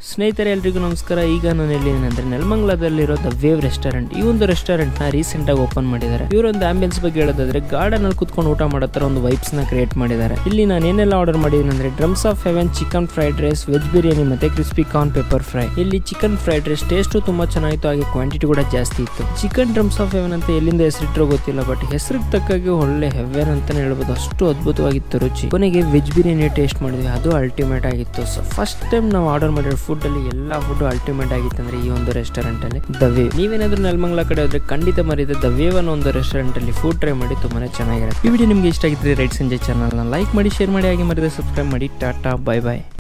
ಸ್ನೇಹಿತರೆ ಎಲ್ರಿಗೂ ನಮಸ್ಕಾರ ಈಗ ನಾನು ಎಲ್ಲಿದ್ದೀನಿ ಅಂದ್ರೆ ನೆಲಮಂಗಲದಲ್ಲಿರೋ ದ ವೇವ್ ರೆಸ್ಟೋರೆಂಟ್ ಈ ಒಂದು ರೆಸ್ಟೋರೆಂಟ್ ನ ರೀಸೆಂಟ್ ಆಗಿ ಓಪನ್ ಮಾಡಿದ್ದಾರೆ ಇವರೊಂದು ಆಂಬಿಯನ್ಸ್ ಬಗ್ಗೆ ಹೇಳೋದಾದ್ರೆ ಗಾರ್ಡನ್ ಅಲ್ಲಿ ಕುತ್ಕೊಂಡು ಊಟ ಮಾಡೋ ತರ ಒಂದು ವೈಬ್ಸ್ ನ ಕ್ರಿಯೇಟ್ ಮಾಡಿದ್ದಾರೆ ಇಲ್ಲಿ ನಾನು ಏನೆಲ್ಲ ಆರ್ಡರ್ ಮಾಡಿದ್ದೀನಿ ಅಂದ್ರೆ drums of heaven chicken fried rice veg biryani ಮತ್ತೆ ಕ್ರಿಸ್ಪಿ ಕಾರ್ನ್ ಪೆಪ್ಪರ್ ಫ್ರೈ ಇಲ್ಲಿ ಚಿಕನ್ ಫ್ರೈಡ್ ರೈಸ್ ಟೇಸ್ಟ್ ತುಂಬಾ ಚೆನ್ನಾಗಿತ್ತು ಹಾಗೆ ಕ್ವಾಂಟಿಟಿ ಕೂಡ ಜಾಸ್ತಿ ಇತ್ತು ಚಿಕನ್ ಡ್ರಮ್ಸ್ ಆಫ್ ಹೆವೆನ್ ಅಂತ ಎಲ್ಲಿಂದ ಹೆಸರಿಟ್ಟರೋ ಗೊತ್ತಿಲ್ಲ ಬಟ್ ಹೆಸರಿಗೆ ತಕ್ಕಾಗಿ ಒಳ್ಳೆ ಹೆವೆನ್ ಅಂತಾನೆ ಹೇಳ್ಬೋದು ಅಷ್ಟು ಅದ್ಭುತವಾಗಿತ್ತು ರುಚಿ ಕೊನೆಗೆ ವೆಜ್ ಬಿರಿಯಾನಿ ಟೇಸ್ಟ್ ಮಾಡಿದ್ವಿ ಅದು ಅಲ್ಟಿಮೇಟ್ ಆಗಿತ್ತು ಸೊ ಫಸ್ಟ್ ಟೈಮ್ ನಾವು ಆರ್ಡರ್ ಮಾಡಿರೋ ಫುಡ್ ಅಲ್ಲಿ ಎಲ್ಲಾ ಫುಡ್ ಅಲ್ಟಿಮೇಟ್ ಆಗಿತ್ತು ಅಂದ್ರೆ ಈ ಒಂದು ರೆಸ್ಟೋರೆಂಟ್ ಅಲ್ಲಿ ದ ವೇವ್ ನೀವೇನಾದ್ರೂ ನೆಲಮಂಗಲ ಕಡೆ ಹೋದ್ರೆ ಖಂಡಿತ ಮರಿದೆ ದ ವೇವ್ ಅನ್ನೋ ಒಂದು ರೆಸ್ಟೋರೆಂಟ್ ಅಲ್ಲಿ ಫುಡ್ ಟ್ರೈ ಮಾಡಿ ತುಂಬಾನೇ ಚೆನ್ನಾಗಿರುತ್ತೆ ಈ ವಿಡಿಯೋ ನಿಮ್ಗೆ ಇಷ್ಟ ಆಗಿದ್ರೆ ರೈಟ್ ಸಂಜೆ ಚಾನಲ್ ಲೈಕ್ ಮಾಡಿ ಶೇರ್ ಮಾಡಿ ಹಾಗೆ ಮರಿದೆ ಸಬ್ಸ್ಕ್ರೈಬ್ ಮಾಡಿ ಟಾಟಾ ಬೈ ಬಾಯ್